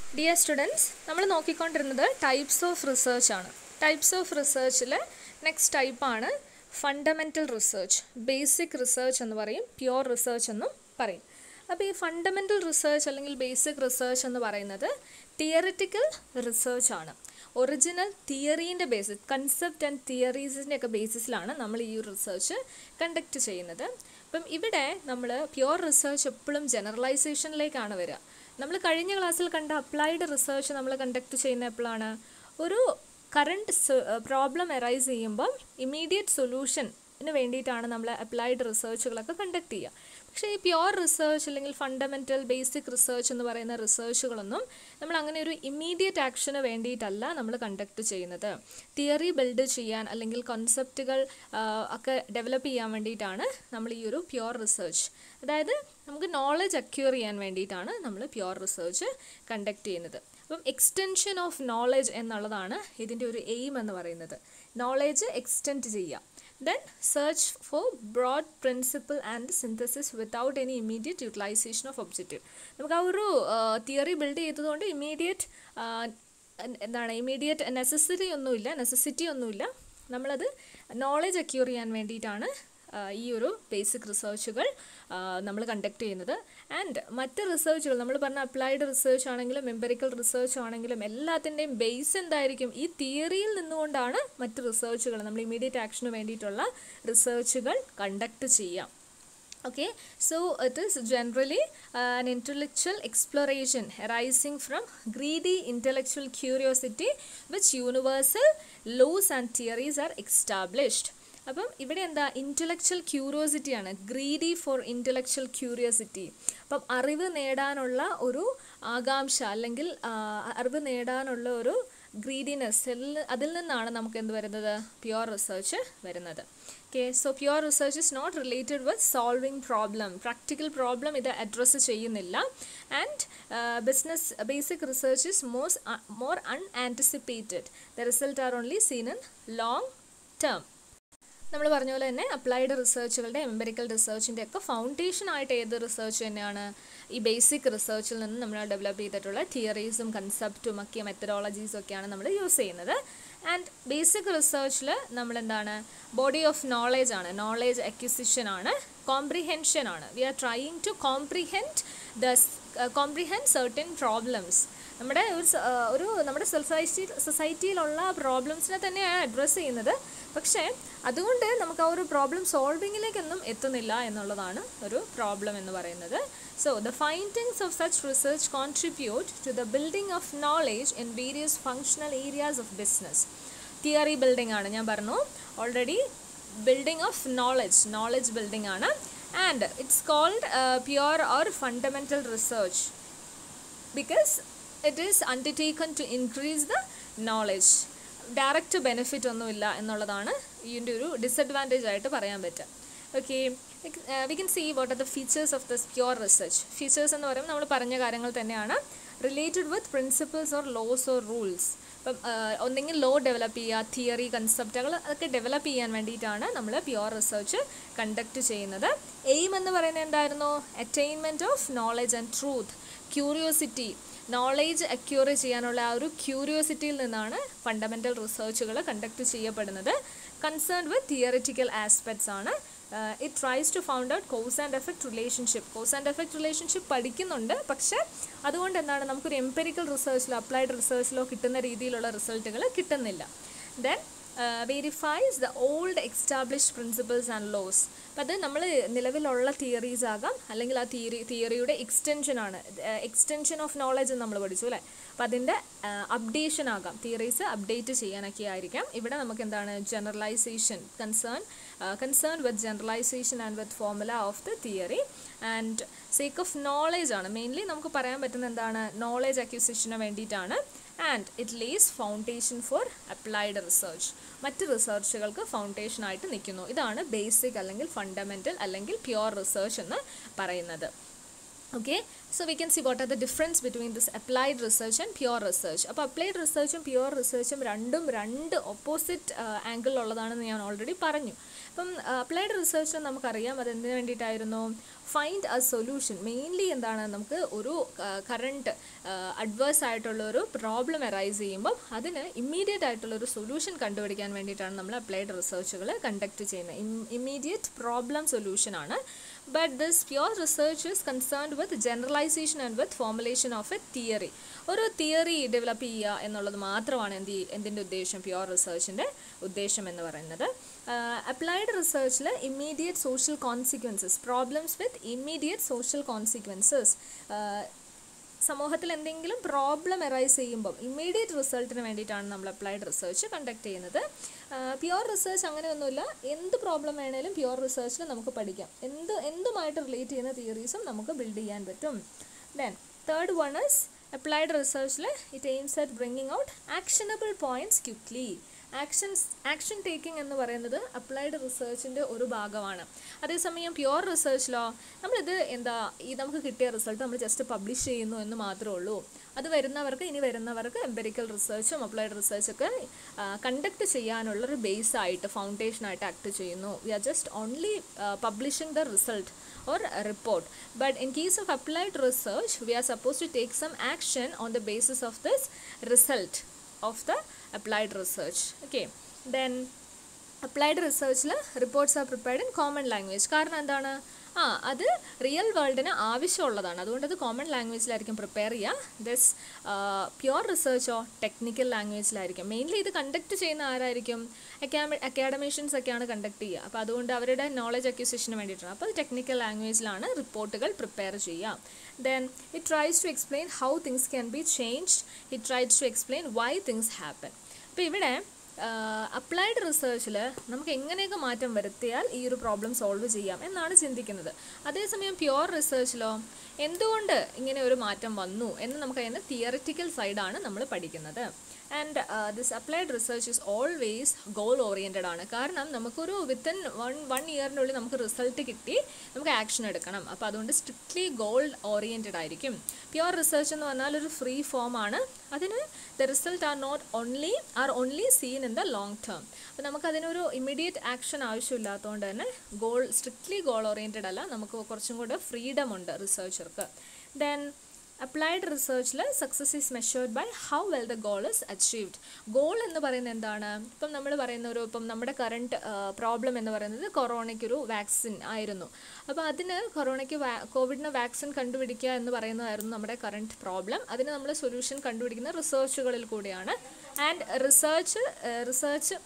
Dear students നമ്മൾ നോക്കിക്കൊണ്ടിരുന്നത് types of research ആണ് ടൈപ്സ് ഓഫ് റിസർച്ചിൽ നെക്സ്റ്റ് ടൈപ്പാണ് ഫണ്ടമെൻ്റൽ റിസർച്ച് ബേസിക് റിസർച്ച് എന്ന് പറയും പ്യുവർ റിസർച്ച് എന്നും പറയും അപ്പോൾ ഈ ഫണ്ടമെൻ്റൽ റിസർച്ച് അല്ലെങ്കിൽ ബേസിക് റിസർച്ച് എന്ന് പറയുന്നത് തിയറിറ്റിക്കൽ റിസർച്ച് ആണ് ഒറിജിനൽ തിയറീൻ്റെ ബേസിസ് കൺസെപ്റ്റ് ആൻഡ് തിയറീസിൻ്റെ ഒക്കെ ബേസിസിലാണ് നമ്മൾ ഈ റിസർച്ച് കണ്ടക്ട് ചെയ്യുന്നത് അപ്പം ഇവിടെ നമ്മൾ പ്യുവർ റിസർച്ച് എപ്പോഴും ജനറലൈസേഷനിലേക്കാണ് വരിക നമ്മൾ കഴിഞ്ഞ ക്ലാസ്സിൽ കണ്ട അപ്ലൈഡ് റിസർച്ച് നമ്മൾ കണ്ടക്ട് ചെയ്യുന്ന എപ്പോഴാണ് ഒരു കറണ്ട് പ്രോബ്ലം അറൈസ് ചെയ്യുമ്പം ഇമ്മീഡിയറ്റ് സൊല്യൂഷന് വേണ്ടിയിട്ടാണ് നമ്മൾ അപ്ലൈഡ് റിസർച്ചുകളൊക്കെ കണ്ടക്ട് ചെയ്യുക പക്ഷേ ഈ പ്യുവർ റിസർച്ച് അല്ലെങ്കിൽ ഫണ്ടമെൻ്റൽ ബേസിക് റിസർച്ച് എന്ന് പറയുന്ന റിസർച്ചുകളൊന്നും നമ്മൾ അങ്ങനെ ഒരു ഇമ്മീഡിയറ്റ് ആക്ഷന് വേണ്ടിയിട്ടല്ല നമ്മൾ കണ്ടക്ട് ചെയ്യുന്നത് തിയറി ബിൽഡ് ചെയ്യാൻ അല്ലെങ്കിൽ കോൺസെപ്റ്റുകൾ ഒക്കെ ഡെവലപ്പ് ചെയ്യാൻ വേണ്ടിയിട്ടാണ് നമ്മൾ ഈ ഒരു പ്യുവർ റിസർച്ച് അതായത് നമുക്ക് നോളജ് അക്യൂർ ചെയ്യാൻ വേണ്ടിയിട്ടാണ് നമ്മൾ പ്യുവർ റിസർച്ച് കണ്ടക്ട് ചെയ്യുന്നത് അപ്പം എക്സ്റ്റൻഷൻ ഓഫ് നോളജ് എന്നുള്ളതാണ് ഇതിൻ്റെ ഒരു എയിം എന്ന് പറയുന്നത് നോളജ് എക്സ്റ്റെൻഡ് ചെയ്യുക then search for broad principle and synthesis without any immediate utilisation of objective നമുക്ക് ആ ഒരു തിയറി ബിൽഡ് ചെയ്തതുകൊണ്ട് ഇമ്മീഡിയറ്റ് എന്താണ് ഇമ്മീഡിയറ്റ് നെസസറി ഒന്നുമില്ല നെസസിറ്റി ഒന്നുമില്ല നമ്മളത് നോളജ് അക്യൂർ ചെയ്യാൻ വേണ്ടിയിട്ടാണ് ഈ ഒരു ബേസിക് റിസർച്ചുകൾ നമ്മൾ കണ്ടക്ട് ചെയ്യുന്നത് ആൻഡ് മറ്റ് റിസർച്ചുകൾ നമ്മൾ പറഞ്ഞ അപ്ലൈഡ് റിസർച്ച് ആണെങ്കിലും എംപെറിക്കൽ റിസർച്ച് ആണെങ്കിലും എല്ലാത്തിൻ്റെയും ബേസ് എന്തായിരിക്കും ഈ തിയറിയിൽ നിന്നുകൊണ്ടാണ് മറ്റ് റിസർച്ചുകൾ നമ്മൾ ഇമീഡിയറ്റ് ആക്ഷന് വേണ്ടിയിട്ടുള്ള റിസർച്ചുകൾ കണ്ടക്ട് ചെയ്യാം okay so it is generally uh, an intellectual exploration arising from greedy intellectual curiosity which universal laws and theories are established അപ്പം ഇവിടെ എന്താ ഇൻ്റലക്ച്വൽ ക്യൂരിയോസിറ്റിയാണ് ഗ്രീഡി ഫോർ ഇൻ്റലക്ച്വൽ ക്യൂരിയോസിറ്റി അപ്പം അറിവ് നേടാനുള്ള ഒരു ആകാംക്ഷ അല്ലെങ്കിൽ അറിവ് നേടാനുള്ള ഒരു ഗ്രീഡിനെസ് അതിൽ നിന്നാണ് നമുക്ക് എന്ത് വരുന്നത് പ്യുവർ റിസർച്ച് വരുന്നത് okay so pure research is not related with solving problem practical problem ഇത് അഡ്രസ്സ് ചെയ്യുന്നില്ല and business basic research is most more unanticipated the result are only seen in long term നമ്മൾ പറഞ്ഞ പോലെ തന്നെ applied റിസർച്ചുകളുടെ empirical റിസർച്ചിൻ്റെ ഒക്കെ foundation ആയിട്ട് ഏത് research തന്നെയാണ് ഈ ബേസിക് റിസർച്ചിൽ നിന്ന് നമ്മൾ ഡെവലപ്പ് ചെയ്തിട്ടുള്ള തിയറീസും കൺസെപ്റ്റും ഒക്കെ മെത്തഡോളജീസും ഒക്കെയാണ് നമ്മൾ യൂസ് ചെയ്യുന്നത് ആൻഡ് ബേസിക് റിസർച്ചിൽ നമ്മൾ എന്താണ് ബോഡി ഓഫ് നോളേജ് ആണ് നോളേജ് അക്വിസിഷൻ ആണ് കോംപ്രിഹെൻഷൻ ആണ് we are trying to comprehend the comprehend certain problems നമ്മുടെ ഒരു ഒരു നമ്മുടെ സൊസൈറ്റി സൊസൈറ്റിയിലുള്ള പ്രോബ്ലംസിനെ തന്നെയാണ് അഡ്രസ്സ് ചെയ്യുന്നത് പക്ഷേ അതുകൊണ്ട് നമുക്ക് ആ ഒരു പ്രോബ്ലം സോൾവിങ്ങിലേക്കൊന്നും എത്തുന്നില്ല എന്നുള്ളതാണ് ഒരു പ്രോബ്ലം എന്ന് പറയുന്നത് so the findings of such research contribute to the building of knowledge in various functional areas of business theory building ആണ് ഞാൻ പറഞ്ഞു already building of knowledge knowledge building ആണ് and it's called pure or fundamental research because it is undertaken to increase the knowledge direct benefit ഒന്നുമില്ല എന്നുള്ളതാണ് ഇതിൻ്റെ ഒരു disadvantage ആയിട്ട് പറയാൻ പറ്റുക okay we can see what are the features of this pure research features എന്ന് പറയുമ്പോൾ നമ്മൾ പറഞ്ഞ കാര്യങ്ങൾ തന്നെയാണ് related with principles or laws or rules ഇപ്പം ഒന്നെങ്കിൽ ലോ ഡെവലപ്പ് ചെയ്യുക തിയറി കൺസെപ്റ്റുകൾ അതൊക്കെ ഡെവലപ്പ് ചെയ്യാൻ വേണ്ടിയിട്ടാണ് നമ്മൾ പ്യുവർ റിസർച്ച് കണ്ടക്ട് ചെയ്യുന്നത് എയിം എന്ന് പറയുന്നത് എന്തായിരുന്നു attainment of knowledge and truth curiosity knowledge acquire ചെയ്യാനുള്ള ആ ഒരു ക്യൂരിയോസിറ്റിയിൽ നിന്നാണ് ഫണ്ടമെൻ്റൽ റിസർച്ചുകൾ കണ്ടക്ട് ചെയ്യപ്പെടുന്നത് കൺസേൺ വിത്ത് തിയറിറ്റിക്കൽ ആസ്പെക്ട്സ് ആണ് it tries to found out cause and effect relationship cause and effect relationship പഠിക്കുന്നുണ്ട് പക്ഷേ അതുകൊണ്ട് എന്താണ് നമുക്കൊരു എംപെരിക്കൽ റിസർച്ചിലോ അപ്ലൈഡ് റിസർച്ചിലോ കിട്ടുന്ന രീതിയിലുള്ള റിസൾട്ടുകൾ കിട്ടുന്നില്ല then verifies the old established principles and laws അപ്പം അത് നമ്മൾ നിലവിലുള്ള തിയറീസ് ആകാം അല്ലെങ്കിൽ ആ തിയറി തിയറിയുടെ എക്സ്റ്റൻഷൻ ആണ് എക്സ്റ്റൻഷൻ ഓഫ് നോളജ് നമ്മൾ പഠിച്ചു അല്ലേ അപ്പം അതിൻ്റെ അപ്ഡേഷൻ ആകാം തിയറീസ് അപ്ഡേറ്റ് ചെയ്യാനൊക്കെ ആയിരിക്കാം ഇവിടെ നമുക്ക് എന്താണ് generalisation concern concern with generalisation and with formula of the theory and sake of knowledge ആണ് മെയിൻലി നമുക്ക് പറയാൻ പറ്റുന്ന എന്താണ് നോളേജ് അക്യൂസിഷന് വേണ്ടിയിട്ടാണ് and it lays foundation for applied research മറ്റ് റിസർച്ചുകൾക്ക് ഫൗണ്ടേഷനായിട്ട് നിൽക്കുന്നു ഇതാണ് ബേസിക് അല്ലെങ്കിൽ ഫണ്ടമെൻ്റൽ അല്ലെങ്കിൽ പ്യുവർ റിസർച്ച് എന്ന് പറയുന്നത് okay so we can see what are the difference between this applied research and pure research അപ്പോൾ അപ്ലൈഡ് റിസർച്ചും പ്യുവർ റിസർച്ചും രണ്ടും രണ്ട് ഓപ്പോസിറ്റ് ആംഗിളിലുള്ളതാണെന്ന് ഞാൻ ഓൾറെഡി പറഞ്ഞു അപ്പം അപ്ലൈഡ് റിസർച്ച് നമുക്കറിയാം അത് എന്തിനു വേണ്ടിയിട്ടായിരുന്നു ഫൈൻഡ് അ സൊല്യൂഷൻ മെയിൻലി എന്താണ് നമുക്ക് ഒരു കറണ്ട് അഡ്വേഴ്സ് ആയിട്ടുള്ള ഒരു പ്രോബ്ലം അറൈസ് ചെയ്യുമ്പോൾ അതിന് ഇമ്മീഡിയറ്റ് ആയിട്ടുള്ള ഒരു സൊല്യൂഷൻ കണ്ടുപിടിക്കാൻ വേണ്ടിയിട്ടാണ് നമ്മൾ അപ്ലൈഡ് റിസർച്ചുകൾ കണ്ടക്ട് ചെയ്യുന്നത് ഇമ്മീഡിയറ്റ് പ്രോബ്ലം സൊല്യൂഷൻ ആണ് but this pure research is concerned with generalisation and with formulation of a theory ഒരു തിയറി ഡെവലപ്പ് ചെയ്യുക എന്നുള്ളത് മാത്രമാണ് എന്ത് എന്തിൻ്റെ ഉദ്ദേശം പ്യുവർ റിസർച്ചിൻ്റെ ഉദ്ദേശം എന്ന് പറയുന്നത് അപ്ലൈഡ് റിസർച്ചിൽ immediate social consequences problems with immediate social consequences സമൂഹത്തിൽ എന്തെങ്കിലും പ്രോബ്ലം എറൈസ് ചെയ്യുമ്പോൾ ഇമ്മീഡിയറ്റ് റിസൾട്ടിന് വേണ്ടിയിട്ടാണ് നമ്മൾ അപ്ലൈഡ് റിസർച്ച് കണ്ടക്ട് ചെയ്യുന്നത് പ്യുവർ റിസർച്ച് അങ്ങനെയൊന്നുമില്ല എന്ത് പ്രോബ്ലം വേണേലും പ്യുവർ റിസർച്ചിൽ നമുക്ക് പഠിക്കാം എന്ത് എന്തുമായിട്ട് റിലേറ്റ് ചെയ്യുന്ന തിയറീസും നമുക്ക് ബിൽഡ് ചെയ്യാൻ പറ്റും then third one is applied റിസർച്ചിൽ it aims at bringing out actionable points quickly actions action taking എന്ന് പറയുന്നത് അപ്ലൈഡ് റിസർച്ചിൻ്റെ ഒരു ഭാഗമാണ് അതേസമയം പ്യുവർ റിസർച്ചിലോ നമ്മളിത് എന്താ ഈ നമുക്ക് കിട്ടിയ റിസൾട്ട് നമ്മൾ ജസ്റ്റ് പബ്ലിഷ് ചെയ്യുന്നു എന്ന് മാത്രമേ ഉള്ളൂ അത് വരുന്നവർക്ക് ഇനി വരുന്നവർക്ക് എംപെരിക്കൽ റിസർച്ചും അപ്ലൈഡ് റിസർച്ചൊക്കെ കണ്ടക്ട് ചെയ്യാനുള്ളൊരു ബേസ് ആയിട്ട് ഫൗണ്ടേഷനായിട്ട് ആക്ട് ചെയ്യുന്നു we are just only publishing the result or a report. But in case of applied research, we are supposed to take some action on the basis of this result of the applied research. Okay, then applied റിസർച്ചിൽ reports are prepared in common language കാരണം എന്താണ് ആ അത് real വേൾഡിന് ആവശ്യമുള്ളതാണ് അതുകൊണ്ട് അത് common ലാംഗ്വേജിലായിരിക്കും പ്രിപ്പയർ ചെയ്യുക ദിസ് പ്യുവർ റിസർച്ചോ ടെക്നിക്കൽ ലാംഗ്വേജിലായിരിക്കും മെയിൻലി ഇത് കണ്ടക്ട് ചെയ്യുന്ന ആരായിരിക്കും അക്കാമി അക്കാഡമീഷ്യൻസ് ഒക്കെയാണ് കണ്ടക്ട് ചെയ്യുക അപ്പോൾ അതുകൊണ്ട് അവരുടെ നോളജ് അക്യൂസിഷന് വേണ്ടിയിട്ടാണ് അപ്പോൾ ടെക്നിക്കൽ ലാംഗ്വേജിലാണ് റിപ്പോർട്ടുകൾ പ്രിപ്പയർ ചെയ്യുക then it tries to explain how things can be changed it tries to explain why things happen അപ്പോൾ ഇവിടെ അപ്ലൈഡ് റിസർച്ചിൽ നമുക്ക് എങ്ങനെയൊക്കെ മാറ്റം വരുത്തിയാൽ ഈ ഒരു പ്രോബ്ലം സോൾവ് ചെയ്യാം എന്നാണ് ചിന്തിക്കുന്നത് അതേസമയം പ്യുവർ റിസർച്ചിലോ എന്തുകൊണ്ട് ഇങ്ങനെ ഒരു മാറ്റം വന്നു എന്ന് നമുക്ക് അതിൻ്റെ തിയറിറ്റിക്കൽ സൈഡാണ് നമ്മൾ പഠിക്കുന്നത് and this applied research is always goal oriented ആണ് കാരണം നമുക്കൊരു വിത്തിൻ വൺ വൺ ഇയറിനുള്ളിൽ നമുക്ക് റിസൾട്ട് കിട്ടി നമുക്ക് ആക്ഷൻ എടുക്കണം അപ്പോൾ അതുകൊണ്ട് സ്ട്രിക്ട്ലി ഗോൾ ഓറിയൻറ്റഡ് ആയിരിക്കും പ്യുവർ റിസർച്ച് എന്ന് പറഞ്ഞാൽ ഒരു ഫ്രീ ഫോം ആണ് അതിന് the result are not only are only seen in the long term അപ്പോൾ നമുക്കതിനൊരു ഇമ്മീഡിയറ്റ് ആക്ഷൻ ആവശ്യമില്ലാത്തതുകൊണ്ട് തന്നെ ഗോൾ സ്ട്രിക്ട്ലി ഗോൾ ഓറിയൻറ്റഡ് അല്ല നമുക്ക് കുറച്ചും കൂടെ ഫ്രീഡം ഉണ്ട് റിസർച്ചർക്ക് ദെൻ അപ്ലൈഡ് റിസർച്ചിൽ success is measured by how well the goal is achieved goal എന്ന് പറയുന്നത് എന്താണ് ഇപ്പം നമ്മൾ പറയുന്ന ഒരു ഇപ്പം നമ്മുടെ കറണ്ട് പ്രോബ്ലം എന്ന് പറയുന്നത് കൊറോണയ്ക്കൊരു വാക്സിൻ ആയിരുന്നു അപ്പോൾ അതിന് കൊറോണയ്ക്ക് വാ കോവിഡിന് വാക്സിൻ കണ്ടുപിടിക്കുക എന്ന് പറയുന്നതായിരുന്നു നമ്മുടെ കറണ്ട് പ്രോബ്ലം അതിന് നമ്മൾ സൊല്യൂഷൻ കണ്ടുപിടിക്കുന്ന റിസർച്ചുകളിൽ കൂടിയാണ് ആൻഡ് റിസർച്ച് റിസർച്ച്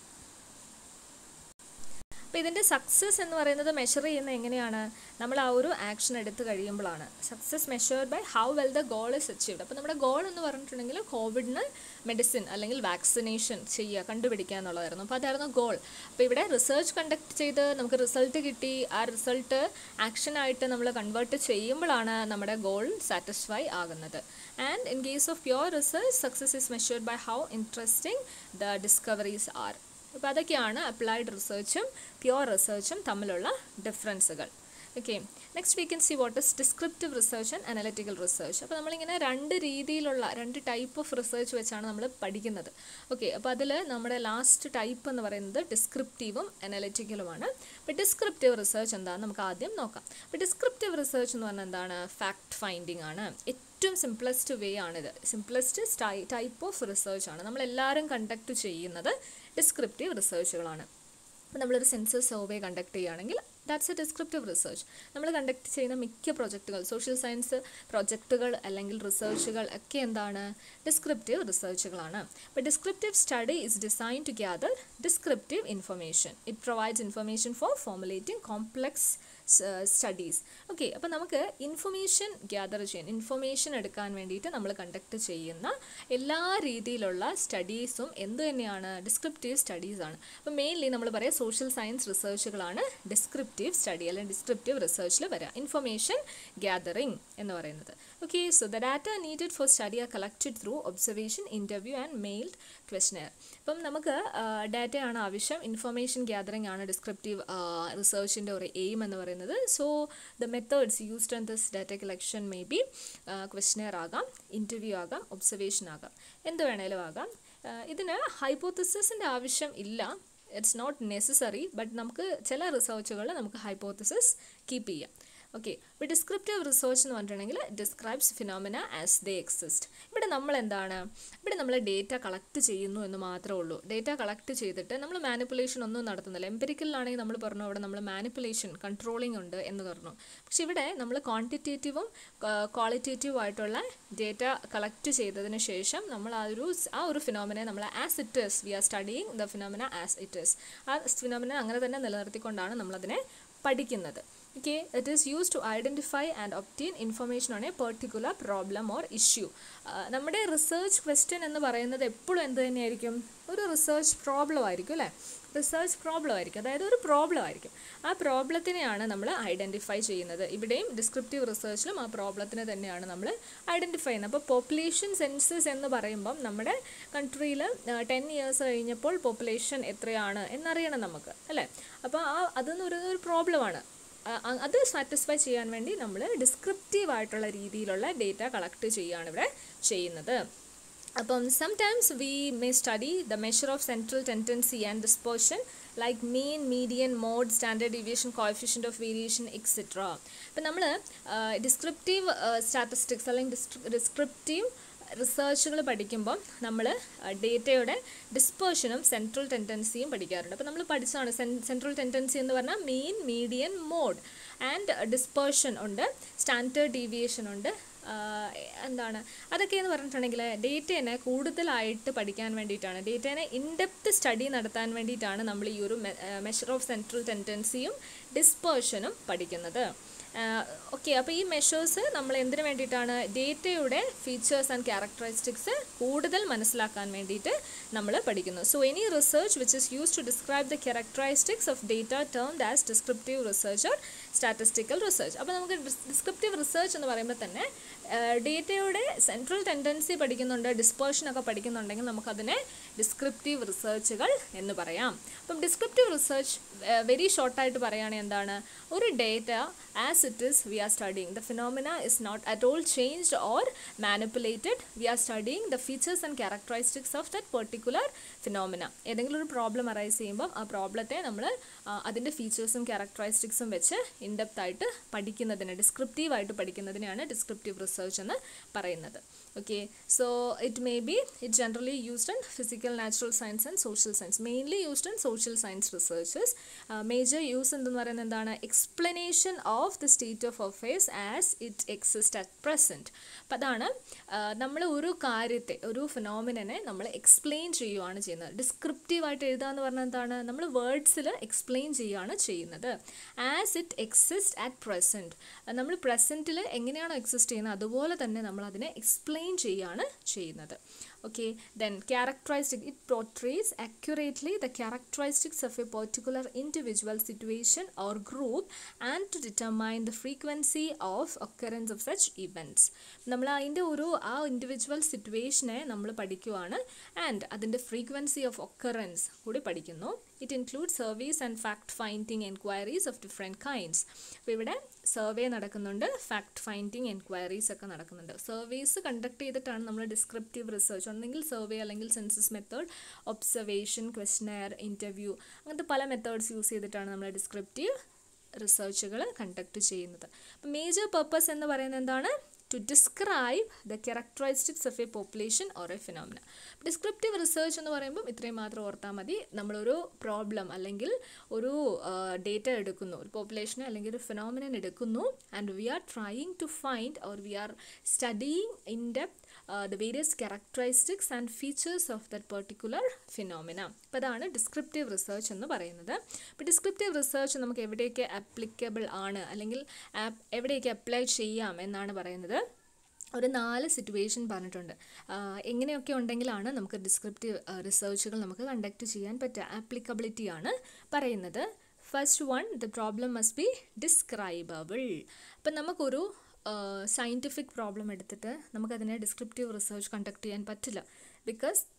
അപ്പോൾ ഇതിൻ്റെ സക്സസ് എന്ന് പറയുന്നത് മെഷർ ചെയ്യുന്നത് എങ്ങനെയാണ് നമ്മൾ ആ ഒരു ആക്ഷൻ എടുത്ത് കഴിയുമ്പോഴാണ് success measured by how well the goal is achieved അപ്പോൾ നമ്മുടെ ഗോൾ എന്ന് പറഞ്ഞിട്ടുണ്ടെങ്കിൽ കോവിഡിന് മെഡിസിൻ അല്ലെങ്കിൽ വാക്സിനേഷൻ ചെയ്യുക കണ്ടുപിടിക്കുക എന്നുള്ളതായിരുന്നു അപ്പോൾ അതായിരുന്നു ഗോൾ അപ്പോൾ ഇവിടെ റിസർച്ച് കണ്ടക്ട് ചെയ്ത് നമുക്ക് റിസൾട്ട് കിട്ടി ആ റിസൾട്ട് ആക്ഷനായിട്ട് നമ്മൾ കൺവേർട്ട് ചെയ്യുമ്പോഴാണ് നമ്മുടെ ഗോൾ സാറ്റിസ്ഫൈ ആകുന്നത് and in case of pure research success is measured by how interesting the discoveries are അപ്പോൾ അതൊക്കെയാണ് അപ്ലൈഡ് റിസർച്ചും പ്യുവർ റിസർച്ചും തമ്മിലുള്ള ഡിഫറൻസുകൾ okay next we can see what is descriptive research and analytical research അപ്പോൾ നമ്മളിങ്ങനെ രണ്ട് രീതിയിലുള്ള രണ്ട് ടൈപ്പ് ഓഫ് റിസർച്ച് വെച്ചാണ് നമ്മൾ പഠിക്കുന്നത് ഓക്കെ അപ്പോൾ അതിൽ നമ്മുടെ ലാസ്റ്റ് ടൈപ്പ് എന്ന് പറയുന്നത് ഡിസ്ക്രിപ്റ്റീവും അനലിറ്റിക്കലുമാണ് അപ്പോൾ ഡിസ്ക്രിപ്റ്റീവ് റിസർച്ച് എന്താണെന്ന് നമുക്ക് ആദ്യം നോക്കാം അപ്പോൾ ഡിസ്ക്രിപ്റ്റീവ് റിസർച്ച് എന്ന് പറഞ്ഞാൽ എന്താണ് ഫാക്ട് ഫൈൻഡിങ് ആണ് ഏറ്റവും സിംപ്ലസ്റ്റ് വേ ആണിത് സിംപ്ലസ്റ്റ് ടൈപ്പ് ഓഫ് റിസർച്ച് ആണ് നമ്മളെല്ലാവരും കണ്ടക്ട് ചെയ്യുന്നത് ഡിസ്ക്രിപ്റ്റീവ് റിസർച്ചുകളാണ് അപ്പോൾ നമ്മളൊരു സെൻസസ് സർവേ കണ്ടക്ട് ചെയ്യുകയാണെങ്കിൽ ദാറ്റ്സ് എ ഡിസ്ക്രിപ്റ്റീവ് റിസർച്ച് നമ്മൾ കണ്ടക്ട് ചെയ്യുന്ന മിക്ക പ്രൊജക്റ്റുകൾ സോഷ്യൽ സയൻസ് പ്രൊജക്റ്റുകൾ അല്ലെങ്കിൽ റിസർച്ചുകൾ ഒക്കെ എന്താണ് ഡിസ്ക്രിപ്റ്റീവ് റിസർച്ചുകളാണ് അപ്പോൾ descriptive study is design to gather descriptive information it provides information for formulating complex studies okay അപ്പോൾ നമുക്ക് ഇൻഫർമേഷൻ ഗ്യാദർ ചെയ്യാൻ ഇൻഫർമേഷൻ എടുക്കാൻ വേണ്ടിയിട്ട് നമ്മൾ കണ്ടക്ട് ചെയ്യുന്ന എല്ലാ രീതിയിലുള്ള സ്റ്റഡീസും എന്ത് തന്നെയാണ് ഡിസ്ക്രിപ്റ്റീവ് സ്റ്റഡീസ് ആണ് അപ്പോൾ മെയിൻലി നമ്മൾ പറയാം സോഷ്യൽ സയൻസ് റിസർച്ചുകളാണ് ഡിസ്ക്രിപ്റ്റീവ് സ്റ്റഡി അല്ലെങ്കിൽ ഡിസ്ക്രിപ്റ്റീവ് റിസർച്ചിൽ വരിക ഇൻഫർമേഷൻ ഗ്യാദറിംഗ് എന്ന് പറയുന്നത് okay so the data needed for study are collected through observation interview and mailed questionnaire അപ്പം നമുക്ക് ഡാറ്റയാണ് ആവശ്യം ഇൻഫർമേഷൻ ഗ്യാദറിംഗ് ആണ് ഡിസ്ക്രിപ്റ്റീവ് റിസർച്ചിൻ്റെ ഒരു എയിം എന്ന് പറയുന്നത് പറയുന്നത് so the methods used in this data collection may be questionnaire ആകാം ഇൻ്റർവ്യൂ ആകാം ഒബ്സർവേഷൻ ആകാം എന്ത് വേണേലും ആകാം Uh, ഇതിന് ഹൈപ്പോത്തസിസിൻ്റെ ആവശ്യം ഇല്ല ഇറ്റ്സ് നോട്ട് നെസസറി ബട്ട് നമുക്ക് ചില റിസർച്ചുകളിൽ നമുക്ക് ഹൈപ്പോത്തസിസ് കീപ്പ് ചെയ്യാം ഓക്കെ ഇപ്പോൾ ഡിസ്ക്രിപ്റ്റീവ് റിസർച്ച് എന്ന് പറഞ്ഞിട്ടുണ്ടെങ്കിൽ describes phenomena as they exist ഇവിടെ നമ്മൾ എന്താണ് ഇവിടെ നമ്മൾ ഡേറ്റ കളക്ട് ചെയ്യുന്നു എന്ന് മാത്രമേ ഉള്ളൂ ഡേറ്റ കളക്ട് ചെയ്തിട്ട് നമ്മൾ മാനിപ്പുലേഷൻ ഒന്നും നടത്തുന്നില്ല എംപെരിക്കലിലാണെങ്കിൽ നമ്മൾ പറഞ്ഞു അവിടെ നമ്മൾ മാനിപ്പുലേഷൻ കൺട്രോളിംഗ് ഉണ്ട് എന്ന് പറഞ്ഞു പക്ഷെ ഇവിടെ നമ്മൾ ക്വാണ്ടിറ്റേറ്റീവും ക്വാളിറ്റേറ്റീവും ആയിട്ടുള്ള ഡേറ്റ കളക്ട് ചെയ്തതിന് ശേഷം നമ്മൾ ആ ഒരു ആ ഒരു ഫിനോമിനെ നമ്മൾ as it is we are studying the phenomena as it is ആ ഫിനോമിന അങ്ങനെ തന്നെ നിലനിർത്തിക്കൊണ്ടാണ് നമ്മളതിനെ പഠിക്കുന്നത് okay it is used to identify and obtain information on a particular problem or issue നമ്മുടെ റിസർച്ച് ക്വസ്റ്റ്യൻ എന്ന് പറയുന്നത് എപ്പോഴും എന്ത് തന്നെയായിരിക്കും ഒരു റിസർച്ച് പ്രോബ്ലം ആയിരിക്കും അല്ലേ റിസർച്ച് പ്രോബ്ലം ആയിരിക്കും അതായത് ഒരു പ്രോബ്ലം ആയിരിക്കും ആ പ്രോബ്ലത്തിനെയാണ് നമ്മൾ ഐഡൻറ്റിഫൈ ചെയ്യുന്നത് ഇവിടെയും ഡിസ്ക്രിപ്റ്റീവ് റിസർച്ചിലും ആ പ്രോബ്ലത്തിനെ തന്നെയാണ് നമ്മൾ ഐഡൻറ്റിഫൈ ചെയ്യുന്നത് അപ്പോൾ പോപ്പുലേഷൻ സെൻസസ് എന്ന് പറയുമ്പം നമ്മുടെ കൺട്രിയിൽ ടെൻ ഇയേഴ്സ് കഴിഞ്ഞപ്പോൾ പോപ്പുലേഷൻ എത്രയാണ് എന്നറിയണം നമുക്ക് അല്ലേ അപ്പോൾ ആ അതെന്ന് പറയുന്നത് ഒരു പ്രോബ്ലമാണ് അത് സാറ്റിസ്ഫൈ ചെയ്യാൻ വേണ്ടി നമ്മൾ ഡിസ്ക്രിപ്റ്റീവ് ആയിട്ടുള്ള രീതിയിലുള്ള ഡേറ്റ കളക്ട് ചെയ്യുകയാണ് ഇവിടെ ചെയ്യുന്നത് അപ്പം sometimes we may study the measure of central tendency and dispersion like mean median mode standard deviation coefficient of variation etcetera അപ്പം നമ്മൾ ഡിസ്ക്രിപ്റ്റീവ് സ്റ്റാറ്റിസ്റ്റിക്സ് അല്ലെങ്കിൽ ഡിസ്ക്രിപ്റ്റീവ് റിസർച്ചുകൾ പഠിക്കുമ്പോൾ നമ്മൾ ഡേറ്റയുടെ ഡിസ്പേർഷനും സെൻട്രൽ ടെൻഡൻസിയും പഠിക്കാറുണ്ട് അപ്പോൾ നമ്മൾ പഠിച്ചതാണ് സെൻട്രൽ ടെൻഡൻസി എന്ന് പറഞ്ഞാൽ mean median mode and dispersion ഉണ്ട് സ്റ്റാൻഡേർഡ് ഡീവിയേഷൻ ഉണ്ട് എന്താണ് അതൊക്കെ എന്ന് പറഞ്ഞിട്ടുണ്ടെങ്കിൽ ഡേറ്റേനെ കൂടുതലായിട്ട് പഠിക്കാൻ വേണ്ടിയിട്ടാണ് ഡേറ്റേനെ ഇൻഡെപ്ത് സ്റ്റഡി നടത്താൻ വേണ്ടിയിട്ടാണ് നമ്മൾ ഈ ഒരു മെഷർ ഓഫ് സെൻട്രൽ ടെൻഡൻസിയും ഡിസ്പേർഷനും പഠിക്കുന്നത് ഓക്കെ അപ്പോൾ ഈ മെഷേഴ്സ് നമ്മൾ എന്തിനു വേണ്ടിയിട്ടാണ് ഡേറ്റയുടെ ഫീച്ചേഴ്സ് ആൻഡ് ക്യാരക്ടറിസ്റ്റിക്സ് കൂടുതൽ മനസ്സിലാക്കാൻ വേണ്ടിയിട്ട് നമ്മൾ പഠിക്കുന്നു so any research which is use to describe the characteristics of data term as descriptive research or statistical research അപ്പോൾ നമുക്ക് ഡിസ്ക്രിപ്റ്റീവ് റിസർച്ച് എന്ന് പറയുമ്പോൾ തന്നെ ഡേറ്റയുടെ സെൻട്രൽ ടെൻഡൻസി പഠിക്കുന്നുണ്ട് ഡിസ്പേർഷനൊക്കെ പഠിക്കുന്നുണ്ടെങ്കിൽ നമുക്കതിനെ ഡിസ്ക്രിപ്റ്റീവ് റിസർച്ചുകൾ എന്ന് പറയാം അപ്പം ഡിസ്ക്രിപ്റ്റീവ് റിസർച്ച് വെരി ഷോർട്ടായിട്ട് പറയുകയാണെങ്കിൽ എന്താണ് ഒരു data as it is we are studying the phenomena is not at all changed or manipulated we are studying the features and characteristics of that particular phenomena ഏതെങ്കിലും ഒരു problem arise ചെയ്യുമ്പോൾ ആ പ്രോബ്ലത്തെ നമ്മൾ അതിൻ്റെ ഫീച്ചേഴ്സും ക്യാരക്ടറിസ്റ്റിക്സും വെച്ച് ഇൻഡെപ്ത് ആയിട്ട് പഠിക്കുന്നതിന് ഡിസ്ക്രിപ്റ്റീവായിട്ട് പഠിക്കുന്നതിനെയാണ് ഡിസ്ക്രിപ്റ്റീവ് റിസർച്ച് എന്ന് പറയുന്നത് okay so it may be it generally used in physical natural science and social science mainly used in social science researches major use എന്തെന്ന് പറയുന്നത് എന്താണ് explanation of the state of affairs as it exist at present അപ്പം അതാണ് നമ്മൾ ഒരു കാര്യത്തെ ഒരു ഫിനോമിനെ നമ്മൾ എക്സ്പ്ലെയിൻ ചെയ്യുകയാണ് ചെയ്യുന്നത് ഡിസ്ക്രിപ്റ്റീവായിട്ട് എഴുതുക എന്ന് പറഞ്ഞാൽ എന്താണ് നമ്മൾ വേർഡ്സിൽ എക്സ്പ്ലെയിൻ ചെയ്യുകയാണ് ചെയ്യുന്നത് as it exist at present നമ്മൾ പ്രസൻറ്റിൽ എങ്ങനെയാണോ എക്സിസ്റ്റ് ചെയ്യുന്നത് അതുപോലെ തന്നെ നമ്മൾ അതിനെ എക്സ്പ്ലെയിൻ ചെയ്യുകയാണ് ചെയ്യുന്നത് okay then characteristic it portrays accurately the characteristics of a particular individual situation or group and to determine the frequency of occurrence of such events നമ്മൾ അതിൻ്റെ ഒരു ആ ഇൻഡിവിജ്വൽ സിറ്റുവേഷനെ നമ്മൾ പഠിക്കുവാണ് ആൻഡ് അതിൻ്റെ ഫ്രീക്വൻസി ഓഫ് ഒക്കറൻസ് കൂടി പഠിക്കുന്നു it include service and fact finding enquiries of different kinds അപ്പോൾ ഇവിടെ സർവേ നടക്കുന്നുണ്ട് ഫാക്ട് ഫൈൻഡിങ് എൻക്വയറീസ് ഒക്കെ നടക്കുന്നുണ്ട് സർവേസ് കണ്ടക്ട് ചെയ്തിട്ടാണ് നമ്മൾ ഡിസ്ക്രിപ്റ്റീവ് റിസർച്ച് ഒന്നെങ്കിൽ സർവേ അല്ലെങ്കിൽ census method observation questionnaire interview അങ്ങനത്തെ പല മെത്തേഡ്സ് യൂസ് ചെയ്തിട്ടാണ് നമ്മൾ ഡിസ്ക്രിപ്റ്റീവ് റിസർച്ചുകൾ കണ്ടക്ട് ചെയ്യുന്നത് അപ്പം മേജർ പർപ്പസ് എന്ന് പറയുന്നത് എന്താണ് to describe the characteristics of a population or a phenomena descriptive research എന്ന് പറയുമ്പം ഇത്രയും മാത്രം ഓർത്താൽ മതി നമ്മളൊരു പ്രോബ്ലം അല്ലെങ്കിൽ ഒരു ഡേറ്റ എടുക്കുന്നു ഒരു പോപ്പുലേഷനെ അല്ലെങ്കിൽ ഒരു ഫിനോമിനൻ എടുക്കുന്നു and we are trying to find or we are studying in depth the various characteristics and features of that particular phenomena അപ്പോൾ അതാണ് ഡിസ്ക്രിപ്റ്റീവ് റിസർച്ച് എന്ന് പറയുന്നത് അപ്പോൾ ഡിസ്ക്രിപ്റ്റീവ് റിസർച്ച് നമുക്ക് എവിടെയൊക്കെ ആപ്ലിക്കബിൾ ആണ് അല്ലെങ്കിൽ എവിടെയൊക്കെ അപ്ലൈ ചെയ്യാം എന്നാണ് പറയുന്നത് ഒരു നാല് സിറ്റുവേഷൻ പറഞ്ഞിട്ടുണ്ട് എങ്ങനെയൊക്കെ ഉണ്ടെങ്കിലാണ് നമുക്ക് ഡിസ്ക്രിപ്റ്റീവ് റിസർച്ചുകൾ നമുക്ക് കണ്ടക്ട് ചെയ്യാൻ പറ്റുക ആപ്ലിക്കബിലിറ്റി ആണ് പറയുന്നത് first one the problem must be describable അപ്പം നമുക്കൊരു സയൻറ്റിഫിക് പ്രോബ്ലം എടുത്തിട്ട് നമുക്കതിനെ ഡിസ്ക്രിപ്റ്റീവ് റിസർച്ച് കണ്ടക്ട് ചെയ്യാൻ പറ്റില്ല ബിക്കോസ്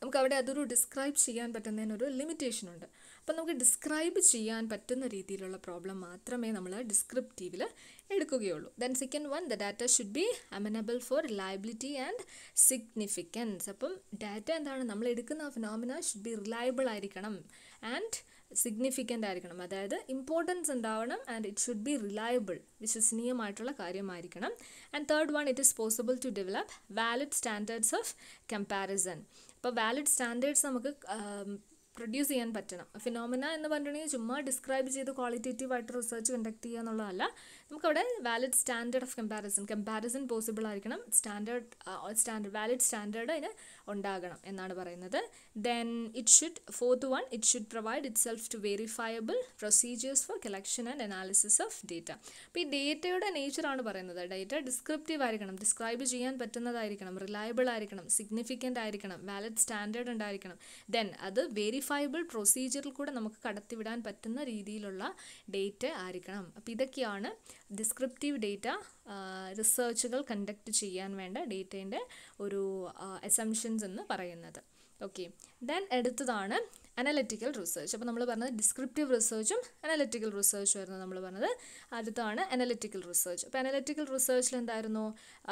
നമുക്ക് അവിടെ അതൊരു ഡിസ്ക്രൈബ് ചെയ്യാൻ പറ്റുന്നതിനൊരു ലിമിറ്റേഷൻ ഉണ്ട് അപ്പം നമുക്ക് ഡിസ്ക്രൈബ് ചെയ്യാൻ പറ്റുന്ന രീതിയിലുള്ള പ്രോബ്ലം മാത്രമേ നമ്മൾ ഡിസ്ക്രിപ്റ്റീവിൽ എടുക്കുകയുള്ളൂ then second one the data should be amenable for reliability and significance അപ്പം ഡാറ്റ എന്താണ് നമ്മൾ എടുക്കുന്ന ഫിനോമിന ഷുഡ് ബി റിലയബിൾ ആയിരിക്കണം ആൻഡ് സിഗ്നിഫിക്കൻ്റ് ആയിരിക്കണം അതായത് ഇമ്പോർട്ടൻസ് ഉണ്ടാവണം and it should be reliable വിശ്വസനീയമായിട്ടുള്ള കാര്യമായിരിക്കണം and third one it is possible to develop valid standards of comparison അപ്പോൾ വാലിഡ് സ്റ്റാൻഡേർഡ്സ് നമുക്ക് പ്രൊഡ്യൂസ് ചെയ്യാൻ പറ്റണം ഫിനോമിന എന്ന് പറഞ്ഞിട്ടുണ്ടെങ്കിൽ ചുമ്മാ ഡിസ്ക്രൈബ് ചെയ്ത് ക്വാളിറ്റേറ്റീവ് ആയിട്ട് റിസർച്ച് കണ്ടക്ട് ചെയ്യുക എന്നുള്ളതല്ല നമുക്കവിടെ valid standard of comparison comparison possible ആയിരിക്കണം സ്റ്റാൻഡേർഡ് സ്റ്റാൻഡേർഡ് വാലിഡ് സ്റ്റാൻഡേർഡ് അതിന് ഉണ്ടാകണം എന്നാണ് പറയുന്നത് then it should fourth one it should provide itself to verifiable procedures for collection and analysis of data അപ്പോൾ ഈ ഡേറ്റയുടെ നേച്ചറാണ് പറയുന്നത് ഡേറ്റ ഡിസ്ക്രിപ്റ്റീവ് ആയിരിക്കണം ഡിസ്ക്രൈബ് ചെയ്യാൻ പറ്റുന്നതായിരിക്കണം റിലയബിൾ ആയിരിക്കണം സിഗ്നിഫിക്കൻ്റ് ആയിരിക്കണം വാലിഡ് സ്റ്റാൻഡേർഡ് ഉണ്ടായിരിക്കണം ദെൻ അത് വെരിഫയബിൾ പ്രൊസീജിയറിൽ കൂടെ നമുക്ക് കടത്തിവിടാൻ പറ്റുന്ന രീതിയിലുള്ള ഡേറ്റ ആയിരിക്കണം അപ്പോൾ ഇതൊക്കെയാണ് ഡിസ്ക്രിപ്റ്റീവ് ഡേറ്റ റിസർച്ചുകൾ കണ്ടക്ട് ചെയ്യാൻ വേണ്ട ഡേറ്റേൻ്റെ ഒരു അസംഷൻസ് എന്ന് പറയുന്നത് ഓക്കെ ദെൻ എടുത്തതാണ് അനലറ്റിക്കൽ റിസർച്ച് അപ്പോൾ നമ്മൾ പറഞ്ഞത് ഡിസ്ക്രിപ്റ്റീവ് റിസർച്ചും അനലറ്റിക്കൽ റിസർച്ചും ആയിരുന്നു നമ്മൾ പറഞ്ഞത് അടുത്താണ് അനലറ്റിക്കൽ റിസർച്ച് അപ്പോൾ അനലറ്റിക്കൽ റിസർച്ചിൽ എന്തായിരുന്നു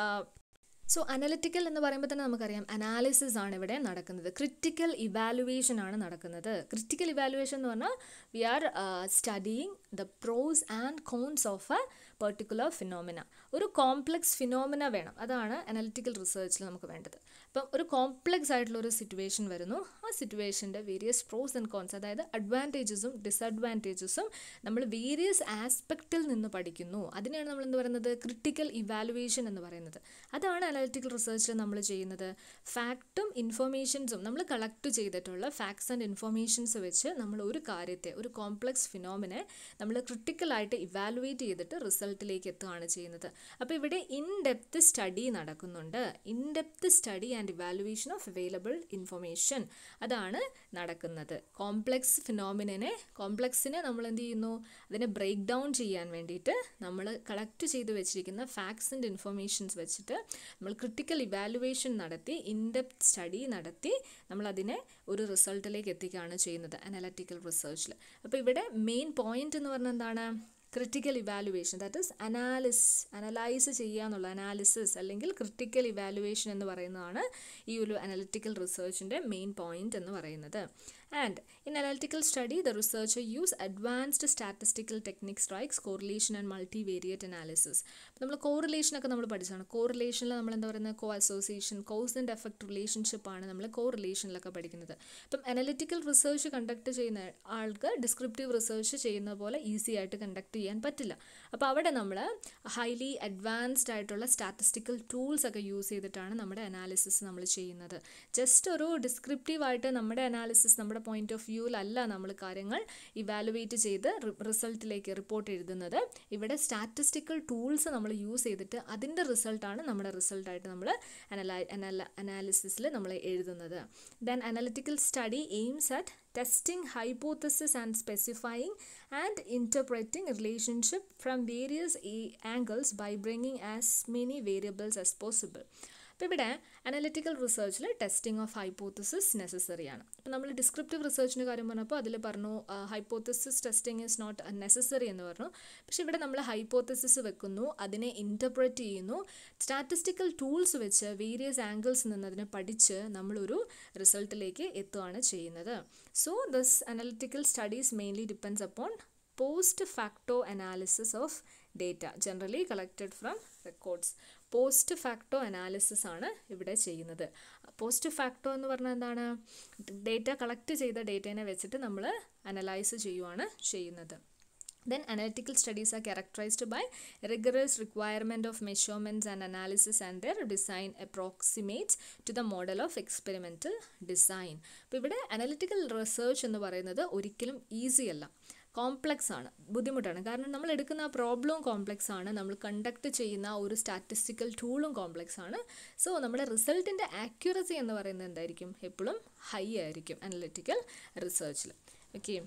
സോ അനലിറ്റിക്കൽ എന്ന് പറയുമ്പോൾ തന്നെ നമുക്കറിയാം അനാലിസിസ് ആണ് ഇവിടെ നടക്കുന്നത് ക്രിറ്റിക്കൽ ഇവാലുവേഷൻ ആണ് നടക്കുന്നത് ക്രിറ്റിക്കൽ ഇവാലുവേഷൻ എന്ന് പറഞ്ഞാൽ we are studying the pros and cons of a particular phenomena ഒരു കോംപ്ലക്സ് ഫിനോമിന വേണം അതാണ് അനലിറ്റിക്കൽ റിസർച്ചിൽ നമുക്ക് വേണ്ടത് അപ്പം ഒരു കോംപ്ലക്സ് ആയിട്ടുള്ള ഒരു സിറ്റുവേഷൻ വരുന്നു ആ സിറ്റുവേഷൻ്റെ വേരിയസ് പ്രോസ് ആൻഡ് കോൺസ് അതായത് അഡ്വാൻറ്റേജസും ഡിസഡ്വാൻറ്റേജസും നമ്മൾ വേരിയസ് ആസ്പെക്റ്റിൽ നിന്ന് പഠിക്കുന്നു അതിനെയാണ് നമ്മൾ എന്ത് പറയുന്നത് ക്രിട്ടിക്കൽ ഇവാലുവേഷൻ എന്ന് പറയുന്നത് അതാണ് അനലിറ്റിക്കൽ റിസർച്ചിൽ നമ്മൾ ചെയ്യുന്നത് ഫാക്റ്റും ഇൻഫർമേഷൻസും നമ്മൾ കളക്ട് ചെയ്തിട്ടുള്ള ഫാക്ട്സ് ആൻഡ് ഇൻഫർമേഷൻസ് വെച്ച് നമ്മൾ ഒരു കാര്യത്തെ ഒരു കോംപ്ലക്സ് ഫിനോമിനെ നമ്മൾ ക്രിട്ടിക്കലായിട്ട് ഇവാലുവേറ്റ് ചെയ്തിട്ട് റിസൾട്ടിലേക്ക് എത്തുകയാണ് ചെയ്യുന്നത് അപ്പോൾ ഇവിടെ ഇൻ ഡെപ്ത് സ്റ്റഡി നടക്കുന്നുണ്ട് in depth study and evaluation of available information അതാണ് നടക്കുന്നത് കോംപ്ലക്സ് ഫിനോമിനെ കോംപ്ലക്സിനെ നമ്മൾ എന്ത് ചെയ്യുന്നു അതിനെ ബ്രേക്ക് ഡൗൺ ചെയ്യാൻ വേണ്ടിയിട്ട് നമ്മൾ കളക്ട് ചെയ്ത് വെച്ചിരിക്കുന്ന ഫാക്ട്സ് ആൻഡ് ഇൻഫർമേഷൻസ് വെച്ചിട്ട് നമ്മൾ ക്രിട്ടിക്കൽ ഇവാലുവേഷൻ നടത്തി ഇൻ ഡെപ്ത് സ്റ്റഡി നടത്തി നമ്മളതിനെ ഒരു റിസൾട്ടിലേക്ക് എത്തിക്കുകയാണ് ചെയ്യുന്നത് അനലറ്റിക്കൽ റിസർച്ചിൽ അപ്പോൾ ഇവിടെ മെയിൻ പോയിന്റ് എന്ന് പറഞ്ഞാൽ എന്താണ് critical evaluation that is analyse analyse ചെയ്യുക എന്നുള്ള അനാലിസിസ് അല്ലെങ്കിൽ ക്രിട്ടിക്കൽ ഇവാലുവേഷൻ എന്ന് പറയുന്നതാണ് ഈ ഒരു അനലിറ്റിക്കൽ റിസർച്ചിൻ്റെ മെയിൻ പോയിന്റ് എന്ന് പറയുന്നത് and in analytical study the researcher use advanced statistical techniques likes correlation and multivariate analysis നമ്മൾ കോറിലേഷനൊക്കെ നമ്മൾ പഠിച്ചതാണ് കോറിലേഷനിൽ നമ്മൾ എന്താ പറയുന്നത് co association cause and effect റിലേഷൻഷിപ്പാണ് നമ്മൾ കോറിലേഷനിലൊക്കെ പഠിക്കുന്നത് അപ്പം അനലിറ്റിക്കൽ റിസർച്ച് കണ്ടക്ട് ചെയ്യുന്ന ആൾക്ക് ഡിസ്ക്രിപ്റ്റീവ് റിസർച്ച് ചെയ്യുന്ന പോലെ ഈസി ആയിട്ട് കണ്ടക്ട് ചെയ്യാൻ പറ്റില്ല അപ്പോൾ അവിടെ നമ്മൾ ഹൈലി അഡ്വാൻസ്ഡ് ആയിട്ടുള്ള സ്റ്റാറ്റിസ്റ്റിക്കൽ ടൂൾസ് ഒക്കെ യൂസ് ചെയ്തിട്ടാണ് നമ്മുടെ അനാലിസിസ് നമ്മൾ ചെയ്യുന്നത് ജസ്റ്റ് ഒരു ഡിസ്ക്രിപ്റ്റീവ് ആയിട്ട് നമ്മുടെ അനാലിസിസ് നമ്മുടെ പോയിന്റ് ഓഫ് വ്യൂവിലല്ല നമ്മൾ കാര്യങ്ങൾ ഇവാലുവേറ്റ് ചെയ്ത് റിസൾട്ടിലേക്ക് റിപ്പോർട്ട് എഴുതുന്നത് ഇവിടെ സ്റ്റാറ്റിസ്റ്റിക്കൽ ടൂൾസ് നമ്മൾ യൂസ് ചെയ്തിട്ട് അതിൻ്റെ റിസൾട്ടാണ് നമ്മുടെ റിസൾട്ടായിട്ട് നമ്മൾ അനലൈ അനല അനാലിസിസിൽ നമ്മൾ എഴുതുന്നത് then analytical study aims at testing hypothesis and specifying and interpreting relationship from various a- angles by bringing as many variables as possible അപ്പോൾ ഇവിടെ അനലിറ്റിക്കൽ റിസർച്ചിൽ ടെസ്റ്റിംഗ് ഓഫ് ഹൈപ്പോത്തസിസ് നെസസറി ആണ് അപ്പോൾ നമ്മൾ ഡിസ്ക്രിപ്റ്റീവ് റിസർച്ചിൻ്റെ കാര്യം പറഞ്ഞപ്പോൾ അതിൽ പറഞ്ഞു hypothesis testing is not necessary എന്ന് പറഞ്ഞു പക്ഷേ ഇവിടെ നമ്മൾ ഹൈപ്പോത്തസിസ് വെക്കുന്നു അതിനെ ഇൻ്റർപ്രറ്റ് ചെയ്യുന്നു സ്റ്റാറ്റിസ്റ്റിക്കൽ ടൂൾസ് വെച്ച് വേരിയസ് ആംഗിൾസ് നിന്ന് അതിനെ പഠിച്ച് നമ്മളൊരു റിസൾട്ടിലേക്ക് എത്തുകയാണ് ചെയ്യുന്നത് so this analytical studies mainly depends upon post facto analysis of data generally collected from records post facto analysis ആണ് ഇവിടെ ചെയ്യുന്നത് പോസ്റ്റ് ഫാക്ടോ എന്ന് പറഞ്ഞാൽ എന്താണ് ഡേറ്റ കളക്ട് ചെയ്ത ഡേറ്റേനെ വെച്ചിട്ട് നമ്മൾ അനലൈസ് ചെയ്യുവാണ് ചെയ്യുന്നത് Then analytical studies are characterized by rigorous requirement of measurements and analysis and their design approximates to the model of experimental design. അപ്പോൾ ഇവിടെ അനലിറ്റിക്കൽ റിസർച്ച് എന്ന് പറയുന്നത് ഒരിക്കലും ഈസി അല്ല കോംപ്ലക്സ് ആണ് ബുദ്ധിമുട്ടാണ് കാരണം നമ്മൾ എടുക്കുന്ന ആ പ്രോബ്ലവും കോംപ്ലക്സ് ആണ് നമ്മൾ കണ്ടക്ട് ചെയ്യുന്ന ഒരു സ്റ്റാറ്റിസ്റ്റിക്കൽ ടൂളും കോംപ്ലക്സ് ആണ് സോ നമ്മുടെ റിസൾട്ടിൻ്റെ ആക്യുറസി എന്ന് പറയുന്നത് എന്തായിരിക്കും എപ്പോഴും ഹൈ ആയിരിക്കും അനലിറ്റിക്കൽ റിസർച്ചിൽ okay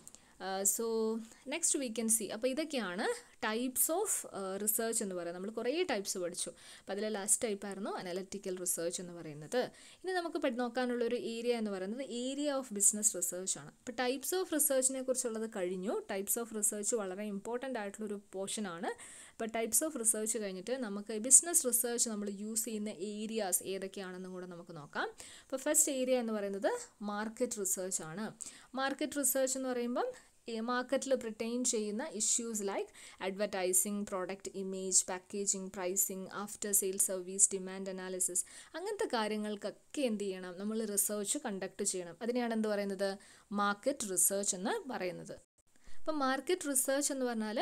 so next we can see അപ്പോൾ ഇതൊക്കെയാണ് ടൈപ്സ് ഓഫ് റിസർച്ച് എന്ന് പറയുന്നത് നമ്മൾ കുറേ ടൈപ്സ് പഠിച്ചു അപ്പോൾ അതിലെ ലാസ്റ്റ് ടൈപ്പ് ആയിരുന്നു അനലറ്റിക്കൽ റിസർച്ച് എന്ന് പറയുന്നത് ഇനി നമുക്ക് പഠി നോക്കാനുള്ള ഒരു ഏരിയ എന്ന് പറയുന്നത് ഏരിയ ഓഫ് ബിസിനസ് റിസർച്ച് ആണ് അപ്പോൾ ടൈപ്സ് ഓഫ് റിസർച്ചിനെ കുറിച്ചുള്ളത് കഴിഞ്ഞു ടൈപ്സ് ഓഫ് റിസർച്ച് വളരെ ഇമ്പോർട്ടൻ്റ് ആയിട്ടുള്ളൊരു പോർഷൻ ആണ് അപ്പോൾ ടൈപ്സ് ഓഫ് റിസർച്ച് കഴിഞ്ഞിട്ട് നമുക്ക് ബിസിനസ് റിസർച്ച് നമ്മൾ യൂസ് ചെയ്യുന്ന ഏരിയാസ് ഏതൊക്കെയാണെന്നും കൂടെ നമുക്ക് നോക്കാം അപ്പോൾ ഫസ്റ്റ് ഏരിയ എന്ന് പറയുന്നത് മാർക്കറ്റ് റിസർച്ച് ആണ് മാർക്കറ്റ് റിസർച്ച് എന്ന് പറയുമ്പം മാർക്കറ്റിൽ പ്രിറ്റെയിൻ ചെയ്യുന്ന issues like advertising product image packaging pricing after sale service demand analysis അങ്ങനത്തെ കാര്യങ്ങൾക്കൊക്കെ എന്ത് ചെയ്യണം നമ്മൾ റിസർച്ച് കണ്ടക്ട് ചെയ്യണം അതിനെയാണ് എന്ത് പറയുന്നത് മാർക്കറ്റ് റിസർച്ച് എന്ന് പറയുന്നത് അപ്പം മാർക്കറ്റ് റിസർച്ച് എന്ന് പറഞ്ഞാൽ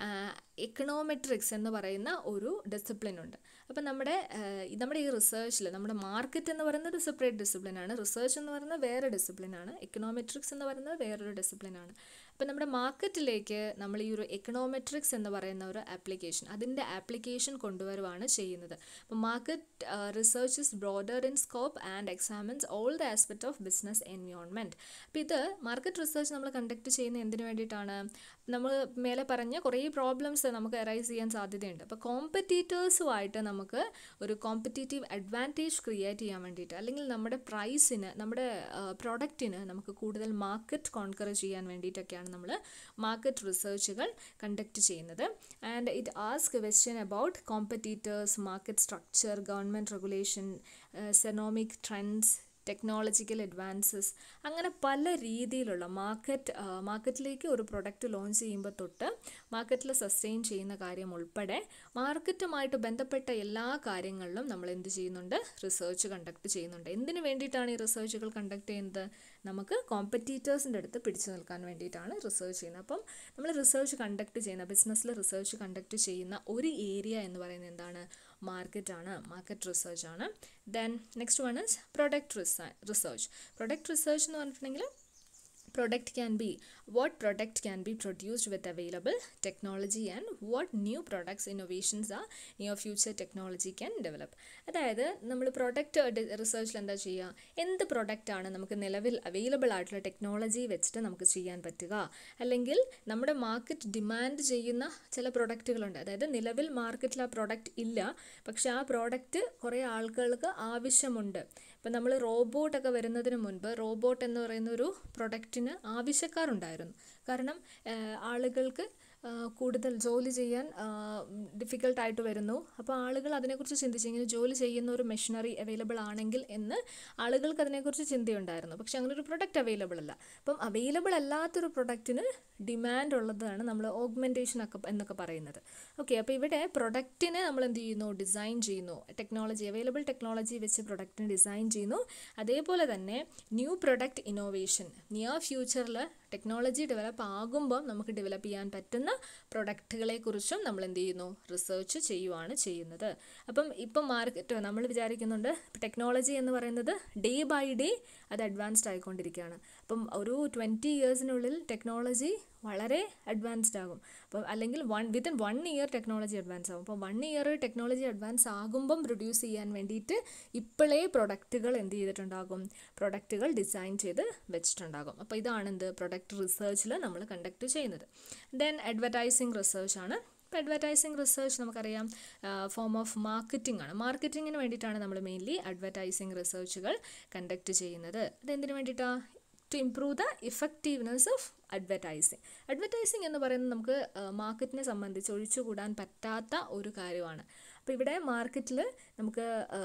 എക്കണോമെട്രിക്സ് എന്ന് പറയുന്ന ഒരു ഡിസിപ്ലിൻ ഉണ്ട് അപ്പം നമ്മുടെ നമ്മുടെ ഈ റിസർച്ചിൽ നമ്മുടെ മാർക്കറ്റ് എന്ന് പറയുന്നത് ഒരു സെപ്പറേറ്റ് ഡിസിപ്ലിനാണ് റിസർച്ച് എന്ന് പറയുന്നത് വേറെ ഡിസിപ്ലിനാണ് എക്കണോമെട്രിക്സ് എന്ന് പറയുന്നത് വേറൊരു ഡിസിപ്ലിനാണ് അപ്പം നമ്മുടെ മാർക്കറ്റിലേക്ക് നമ്മൾ ഈ ഒരു എക്കണോമെട്രിക്സ് എന്ന് പറയുന്ന ഒരു ആപ്ലിക്കേഷൻ അതിൻ്റെ ആപ്ലിക്കേഷൻ കൊണ്ടുവരുവാണ് ചെയ്യുന്നത് അപ്പം market research is broader in scope and examines all the aspect of business environment അപ്പോൾ ഇത് മാർക്കറ്റ് റിസർച്ച് നമ്മൾ കണ്ടക്ട് ചെയ്യുന്ന എന്തിനു വേണ്ടിയിട്ടാണ് നമ്മൾ മേലെ പറഞ്ഞ കുറേ പ്രോബ്ലംസ് നമുക്ക് അറൈസ് ചെയ്യാൻ സാധ്യതയുണ്ട് അപ്പോൾ കോമ്പറ്റീറ്റേഴ്സുമായിട്ട് നമുക്ക് ഒരു കോമ്പറ്റീറ്റീവ് അഡ്വാൻറ്റേജ് ക്രിയേറ്റ് ചെയ്യാൻ വേണ്ടിയിട്ട് അല്ലെങ്കിൽ നമ്മുടെ പ്രൈസിന് നമ്മുടെ പ്രോഡക്റ്റിന് നമുക്ക് കൂടുതൽ മാർക്കറ്റ് കോൺകർ ചെയ്യാൻ വേണ്ടിയിട്ടൊക്കെയാണ് നമ്മൾ മാർക്കറ്റ് റിസർച്ചുകൾ കണ്ടക്ട് ചെയ്യുന്നത് and it ask question about competitors market structure government regulation economic trends technological advances അങ്ങനെ പല രീതിയിലുള്ള മാർക്കറ്റ് മാർക്കറ്റിലേക്ക് ഒരു പ്രൊഡക്റ്റ് ലോഞ്ച് ചെയ്യുമ്പോൾ തൊട്ട് മാർക്കറ്റിൽ സസ്റ്റെയിൻ ചെയ്യുന്ന കാര്യം ഉൾപ്പെടെ മാർക്കറ്റുമായിട്ട് ബന്ധപ്പെട്ട എല്ലാ കാര്യങ്ങളിലും നമ്മൾ എന്ത് ചെയ്യുന്നുണ്ട് റിസർച്ച് കണ്ടക്ട് ചെയ്യുന്നുണ്ട് എന്തിനു വേണ്ടിയിട്ടാണ് ഈ റിസർച്ചുകൾ കണ്ടക്ട് ചെയ്യുന്നത് നമുക്ക് കോമ്പറ്റീറ്റേഴ്സിൻ്റെ അടുത്ത് പിടിച്ചു നിൽക്കാൻ വേണ്ടിയിട്ടാണ് റിസർച്ച് ചെയ്യുന്നത് അപ്പം നമ്മൾ റിസർച്ച് കണ്ടക്ട് ചെയ്യുന്ന ബിസിനസ്സിൽ റിസർച്ച് കണ്ടക്ട് ചെയ്യുന്ന ഒരു ഏരിയ എന്ന് പറയുന്നത് എന്താണ് മാർക്കറ്റാണ് മാർക്കറ്റ് റിസർച്ച് ആണ് then next one is product research product research എന്ന് പറഞ്ഞിട്ടുണ്ടെങ്കിൽ product can be what product can be produced with available technology and what new products innovations are near future technology can develop അതായത് നമ്മൾ product റിസർച്ചിൽ എന്താ ചെയ്യുക എന്ത് പ്രൊഡക്റ്റാണ് നമുക്ക് നിലവിൽ അവൈലബിൾ ആയിട്ടുള്ള ടെക്നോളജി വെച്ചിട്ട് നമുക്ക് ചെയ്യാൻ പറ്റുക അല്ലെങ്കിൽ നമ്മുടെ മാർക്കറ്റ് ഡിമാൻഡ് ചെയ്യുന്ന ചില പ്രൊഡക്റ്റുകളുണ്ട് അതായത് നിലവിൽ മാർക്കറ്റിൽ ആ പ്രൊഡക്റ്റ് ഇല്ല പക്ഷേ ആ പ്രോഡക്റ്റ് കുറേ ആളുകൾക്ക് ആവശ്യമുണ്ട് ഇപ്പം നമ്മൾ റോബോട്ടൊക്കെ വരുന്നതിന് മുൻപ് റോബോട്ട് എന്ന് പറയുന്ന ഒരു പ്രൊഡക്റ്റിന് ആവശ്യക്കാരുണ്ടായിരുന്നു കാരണം ആളുകൾക്ക് കൂടുതൽ ജോലി ചെയ്യാൻ ഡിഫിക്കൽട്ടായിട്ട് വരുന്നു അപ്പോൾ ആളുകൾ അതിനെക്കുറിച്ച് ചിന്തിച്ചു ഇങ്ങനെ ജോലി ചെയ്യുന്ന ഒരു മെഷീനറി അവൈലബിൾ ആണെങ്കിൽ എന്ന് ആളുകൾക്ക് അതിനെക്കുറിച്ച് ചിന്തയുണ്ടായിരുന്നു പക്ഷെ അങ്ങനെ ഒരു പ്രൊഡക്റ്റ് അവൈലബിൾ അല്ല അപ്പം അവൈലബിൾ അല്ലാത്തൊരു പ്രൊഡക്റ്റിന് ഡിമാൻഡ് ഉള്ളതാണ് നമ്മൾ ഓഗ്മെൻറ്റേഷൻ ഒക്കെ എന്നൊക്കെ പറയുന്നത് ഓക്കെ അപ്പോൾ ഇവിടെ പ്രൊഡക്റ്റിനെ നമ്മൾ എന്ത് ചെയ്യുന്നു ഡിസൈൻ ചെയ്യുന്നു ടെക്നോളജി അവൈലബിൾ ടെക്നോളജി വെച്ച് പ്രൊഡക്റ്റിന് ഡിസൈൻ ചെയ്യുന്നു അതേപോലെ തന്നെ ന്യൂ പ്രൊഡക്റ്റ് ഇന്നോവേഷൻ നിയർ ഫ്യൂച്ചറിൽ ടെക്നോളജി ഡെവലപ്പ് ആകുമ്പം നമുക്ക് ഡെവലപ്പ് ചെയ്യാൻ പറ്റുന്ന പ്രൊഡക്റ്റുകളെക്കുറിച്ചും നമ്മൾ എന്ത് ചെയ്യുന്നു റിസർച്ച് ചെയ്യുവാണ് ചെയ്യുന്നത് അപ്പം ഇപ്പം മാർക്കറ്റ് നമ്മൾ വിചാരിക്കുന്നുണ്ട് ടെക്നോളജി എന്ന് പറയുന്നത് ഡേ ബൈ ഡേ അത് അഡ്വാൻസ്ഡ് ആയിക്കൊണ്ടിരിക്കുകയാണ് അപ്പം ഒരു ട്വൻറ്റി ഇയേഴ്സിനുള്ളിൽ ടെക്നോളജി വളരെ അഡ്വാൻസ്ഡ് ആകും അപ്പം അല്ലെങ്കിൽ one within one year technology advance ആകും അപ്പോൾ വൺ ഇയർ ടെക്നോളജി അഡ്വാൻസ് ആകുമ്പം പ്രൊഡ്യൂസ് ചെയ്യാൻ വേണ്ടിയിട്ട് ഇപ്പോഴേ പ്രൊഡക്റ്റുകൾ എന്ത് ചെയ്തിട്ടുണ്ടാകും പ്രൊഡക്റ്റുകൾ ഡിസൈൻ ചെയ്ത് വെച്ചിട്ടുണ്ടാകും അപ്പോൾ ഇതാണ് എന്ത് പ്രൊഡക്റ്റ് റിസർച്ചിൽ നമ്മൾ കണ്ടക്ട് ചെയ്യുന്നത് ദെൻ അഡ്വർടൈസിങ് റിസർച്ച് ആണ് ഇപ്പോൾ അഡ്വർടൈസിങ് റിസർച്ച് നമുക്കറിയാം ഫോം ഓഫ് മാർക്കറ്റിംഗ് ആണ് മാർക്കറ്റിങ്ങിന് വേണ്ടിയിട്ടാണ് നമ്മൾ മെയിൻലി അഡ്വർടൈസിങ് റിസർച്ചുകൾ കണ്ടക്ട് ചെയ്യുന്നത് അതെന്തിനു വേണ്ടിയിട്ടാണ് to improve the effectiveness of advertising advertising എന്ന് പറയുന്നത് നമുക്ക് മാർക്കറ്റിനെ സംബന്ധിച്ച് ഒഴിച്ചുകൂടാൻ പറ്റാത്ത ഒരു കാര്യമാണ് അപ്പോൾ ഇവിടെ മാർക്കറ്റിൽ നമുക്ക്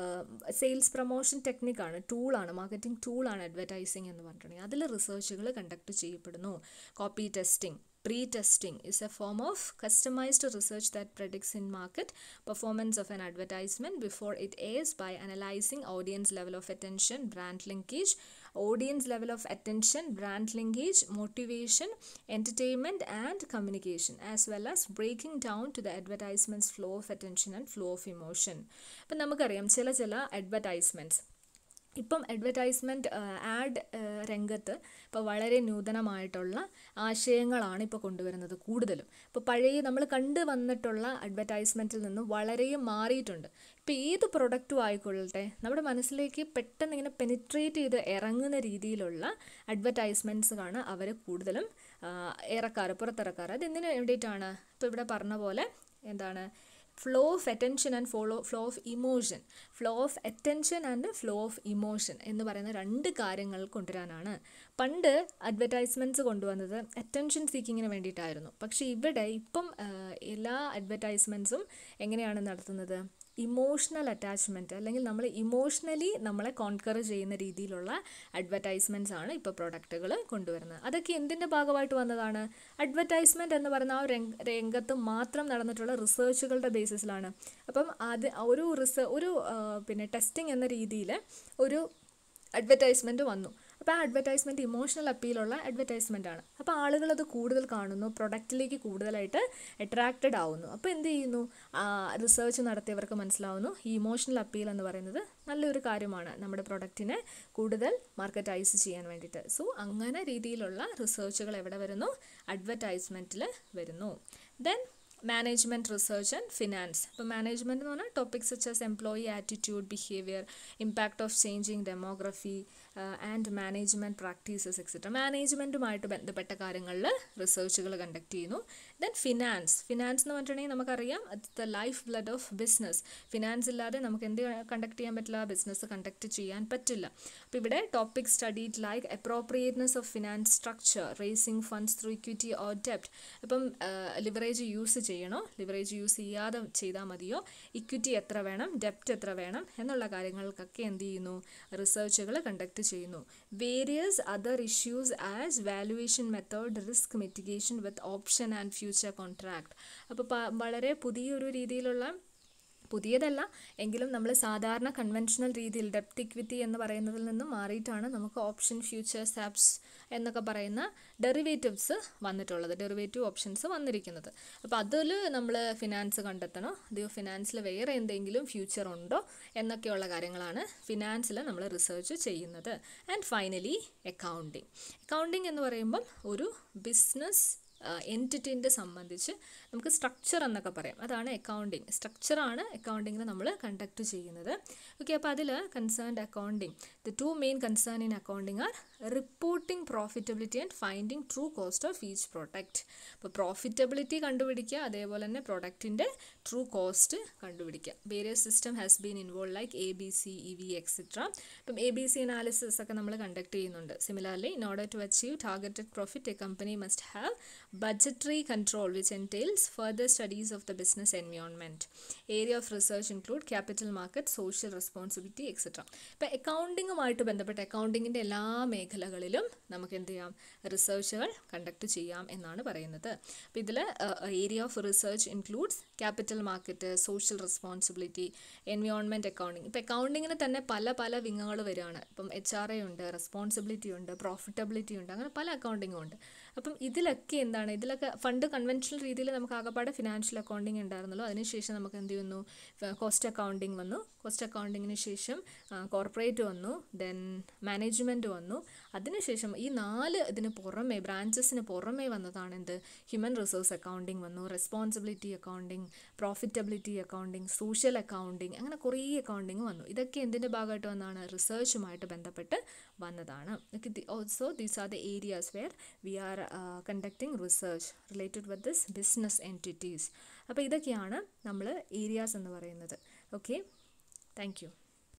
സെയിൽസ് പ്രൊമോഷൻ ടെക്നിക്കാണ് ടൂളാണ് മാർക്കറ്റിംഗ് ടൂളാണ് അഡ്വർടൈസിങ് എന്ന് പറഞ്ഞിട്ടുണ്ടെങ്കിൽ അതിൽ റിസർച്ചുകൾ കണ്ടക്ട് ചെയ്യപ്പെടുന്നു copy testing Pre-testing is a form of customized research that predicts in market performance of an advertisement before it airs by analyzing audience level of attention, brand linkage, audience level of attention, brand linkage, motivation, entertainment and communication as well as breaking down to the advertisement's flow of attention and flow of emotion. അപ്പം നമുക്കറിയാം ചില ചില advertisements ഇപ്പം advertisement add രംഗത്ത് ഇപ്പോൾ വളരെ നൂതനമായിട്ടുള്ള ആശയങ്ങളാണ് ഇപ്പോൾ കൊണ്ടുവരുന്നത് കൂടുതലും ഇപ്പോൾ പഴയ നമ്മൾ കണ്ടു വന്നിട്ടുള്ള അഡ്വർടൈസ്മെൻറ്റിൽ നിന്നും വളരെയും മാറിയിട്ടുണ്ട് ഇപ്പോൾ ഏത് പ്രൊഡക്റ്റും ആയിക്കൊള്ളട്ടെ നമ്മുടെ മനസ്സിലേക്ക് പെട്ടെന്ന് ഇങ്ങനെ പെനിട്രേറ്റ് ചെയ്ത് ഇറങ്ങുന്ന രീതിയിലുള്ള അഡ്വർടൈസ്മെൻറ്റ്സാണ് അവർ കൂടുതലും ഇറക്കാറ് പുറത്തിറക്കാറ് അതെന്തിനു വേണ്ടിയിട്ടാണ് ഇപ്പോൾ ഇവിടെ പറഞ്ഞ പോലെ എന്താണ് flow of attention and follow flow of emotion flow of attention and flow of emotion എന്ന് പറയുന്ന രണ്ട് കാര്യങ്ങൾ കൊണ്ടുവരാനാണ് പണ്ട് അഡ്വർടൈസ്മെൻറ്റ്സ് കൊണ്ടുവന്നത് അറ്റൻഷൻ സീക്കിങ്ങിന് വേണ്ടിയിട്ടായിരുന്നു പക്ഷേ ഇവിടെ ഇപ്പം എല്ലാ അഡ്വർടൈസ്മെൻറ്റ്സും എങ്ങനെയാണ് നടത്തുന്നത് ഇമോഷണൽ അറ്റാച്ച്മെൻറ്റ് അല്ലെങ്കിൽ നമ്മൾ ഇമോഷണലി നമ്മളെ കോൺക്കർ ചെയ്യുന്ന രീതിയിലുള്ള അഡ്വർടൈസ്മെൻറ്റ്സ് ആണ് ഇപ്പോൾ പ്രൊഡക്റ്റുകൾ കൊണ്ടുവരുന്നത് അതൊക്കെ എന്തിൻ്റെ ഭാഗമായിട്ട് വന്നതാണ് അഡ്വർടൈസ്മെൻറ്റ് എന്ന് പറയുന്ന ആ രംഗ രംഗത്ത് മാത്രം നടന്നിട്ടുള്ള റിസർച്ചുകളുടെ ബേസിസിലാണ് അപ്പം അത് ഒരു റിസ ഒരു പിന്നെ ടെസ്റ്റിംഗ് എന്ന രീതിയിൽ ഒരു അഡ്വർടൈസ്മെൻറ്റ് വന്നു അപ്പോൾ ആ അഡ്വർടൈസ്മെൻറ്റ് ഇമോഷണൽ അപ്പീലുള്ള അഡ്വർടൈസ്മെൻ്റ് ആണ് അപ്പോൾ ആളുകൾ അത് കൂടുതൽ കാണുന്നു പ്രൊഡക്റ്റിലേക്ക് കൂടുതലായിട്ട് അട്രാക്റ്റഡ് ആവുന്നു അപ്പോൾ എന്ത് ചെയ്യുന്നു റിസർച്ച് നടത്തിയവർക്ക് മനസ്സിലാവുന്നു ഈ ഇമോഷണൽ അപ്പീൽ എന്ന് പറയുന്നത് നല്ലൊരു കാര്യമാണ് നമ്മുടെ പ്രൊഡക്റ്റിനെ കൂടുതൽ മാർക്കറ്റൈസ് ചെയ്യാൻ വേണ്ടിയിട്ട് സോ അങ്ങനെ രീതിയിലുള്ള റിസർച്ചുകൾ എവിടെ വരുന്നു അഡ്വർടൈസ്മെൻറ്റിൽ വരുന്നു then management research and finance അപ്പോൾ മാനേജ്മെൻറ്റ് എന്ന് പറഞ്ഞാൽ topics such as employee attitude behaviour impact of changing demography and management practices etcetera മാനേജ്മെൻറ്റുമായിട്ട് ബന്ധപ്പെട്ട കാര്യങ്ങളിൽ റിസർച്ചുകൾ കണ്ടക്ട് ചെയ്യുന്നു ദെൻ ഫിനാൻസ് ഫിനാൻസ് എന്ന് പറഞ്ഞിട്ടുണ്ടെങ്കിൽ നമുക്കറിയാം the life blood of business finance ഇല്ലാതെ നമുക്ക് എന്ത് കണ്ടക്ട് ചെയ്യാൻ പറ്റില്ല ബിസിനസ് കണ്ടക്ട് ചെയ്യാൻ പറ്റില്ല അപ്പോൾ ഇവിടെ topic studied like appropriateness of finance structure raising funds through equity or ഡെപ്റ്റ് ഇപ്പം ലിവറേജ് യൂസ് ചെയ്യണോ ലിവറേജ് യൂസ് ചെയ്യാതെ ചെയ്താൽ മതിയോ ഇക്വിറ്റി എത്ര വേണം ഡെപ്റ്റ് എത്ര വേണം എന്നുള്ള കാര്യങ്ങൾക്കൊക്കെ എന്ത് ചെയ്യുന്നു റിസർച്ചുകൾ കണ്ടക്ട് ചെയ്യുന്നു various other issues as valuation method risk mitigation with option and future contract അപ്പോൾ വളരെ പുതിയൊരു രീതിയിലുള്ള പുതിയതല്ല എങ്കിലും നമ്മൾ സാധാരണ കൺവെൻഷണൽ രീതിയിൽ ഡെപ്റ്റ് ഇക്വിറ്റി എന്ന് പറയുന്നതിൽ നിന്നും മാറിയിട്ടാണ് നമുക്ക് ഓപ്ഷൻ ഫ്യൂച്ചർ സാപ്സ് എന്നൊക്കെ പറയുന്ന ഡെറിവേറ്റീവ്സ് വന്നിട്ടുള്ളത് ഡെറിവേറ്റീവ് ഓപ്ഷൻസ് വന്നിരിക്കുന്നത് അപ്പോൾ അതിൽ നമ്മൾ ഫിനാൻസ് കണ്ടെത്തണോ അതെയോ ഫിനാൻസിൽ വേറെ എന്തെങ്കിലും ഫ്യൂച്ചർ ഉണ്ടോ എന്നൊക്കെയുള്ള കാര്യങ്ങളാണ് ഫിനാൻസിൽ നമ്മൾ റിസർച്ച് ചെയ്യുന്നത് ആൻഡ് ഫൈനലി അക്കൗണ്ടിങ് അക്കൗണ്ടിങ് എന്ന് പറയുമ്പം ഒരു ബിസിനസ് എൻറ്റിറ്റിൻ്റെ സംബന്ധിച്ച് നമുക്ക് സ്ട്രക്ചർ എന്നൊക്കെ പറയാം അതാണ് അക്കൗണ്ടിങ് സ്ട്രക്ചറാണ് അക്കൗണ്ടിങ്ങിൽ നമ്മൾ കണ്ടക്ട് ചെയ്യുന്നത് ഓക്കെ അപ്പോൾ അതിൽ concerned accounting the two main concern in accounting are reporting profitability and finding true cost of each product അപ്പോൾ പ്രോഫിറ്റബിലിറ്റി കണ്ടുപിടിക്കുക അതേപോലെ തന്നെ പ്രൊഡക്റ്റിൻ്റെ ട്രൂ കോസ്റ്റ് കണ്ടുപിടിക്കുക various system has been involve like A B C E V etcetera ഇപ്പം A B C analysis ഒക്കെ നമ്മൾ conduct ചെയ്യുന്നുണ്ട് similarly in order to achieve targeted profit a company must have budgetary control which entails further studies of the business environment area of research include capital market social responsibility etc ഇപ്പോൾ അക്കൗണ്ടിങ്ങുമായിട്ട് ബന്ധപ്പെട്ട അക്കൗണ്ടിങ്ങിൻ്റെ എല്ലാ മേഖലകളിലും നമുക്ക് എന്ത് ചെയ്യാം റിസർച്ചുകൾ conduct ചെയ്യാം എന്നാണ് പറയുന്നത് അപ്പോൾ ഇതിൽ area of research includes capital market social responsibility environment accounting ഇപ്പോൾ അക്കൗണ്ടിങ്ങിന് തന്നെ പല പല വിങ്ങുകൾ വരികയാണ് ഇപ്പം എച്ച് ആർ എ ഉണ്ട് റെസ്പോൺസിബിലിറ്റി ഉണ്ട് പ്രോഫിറ്റബിലിറ്റി ഉണ്ട് അങ്ങനെ പല അക്കൗണ്ടിങ്ങും ഉണ്ട് അപ്പം ഇതിലൊക്കെ എന്താണ് ഇതിലൊക്കെ ഫണ്ട് കൺവെൻഷണൽ രീതിയിൽ നമുക്ക് ആകപ്പാടെ ഫിനാൻഷ്യൽ അക്കൗണ്ടിങ് ഉണ്ടായിരുന്നല്ലോ അതിനുശേഷം നമുക്ക് എന്ത് ചെയ്യുന്നു കോസ്റ്റ് അക്കൗണ്ടിങ് വന്നു കോസ്റ്റ് അക്കൗണ്ടിങ്ങിന് ശേഷം കോർപ്പറേറ്റ് വന്നു ദെൻ മാനേജ്മെൻറ്റ് വന്നു അതിനുശേഷം ഈ നാല് ഇതിന് പുറമെ ബ്രാഞ്ചസിന് പുറമെ വന്നതാണ് എന്ത് ഹ്യൂമൻ റിസോഴ്സ് അക്കൗണ്ടിങ് വന്നു responsibility accounting profitability accounting social accounting അങ്ങനെ കുറേ അക്കൗണ്ടിങ് വന്നു ഇതൊക്കെ എന്തിൻ്റെ ഭാഗമായിട്ട് വന്നതാണ് റിസർച്ചുമായിട്ട് ബന്ധപ്പെട്ട് വന്നതാണ് also these are the areas where we are conducting research related with this business entities അപ്പോൾ ഇതൊക്കെയാണ് നമ്മൾ ഏരിയാസ് എന്ന് പറയുന്നത് ഓക്കെ താങ്ക് യു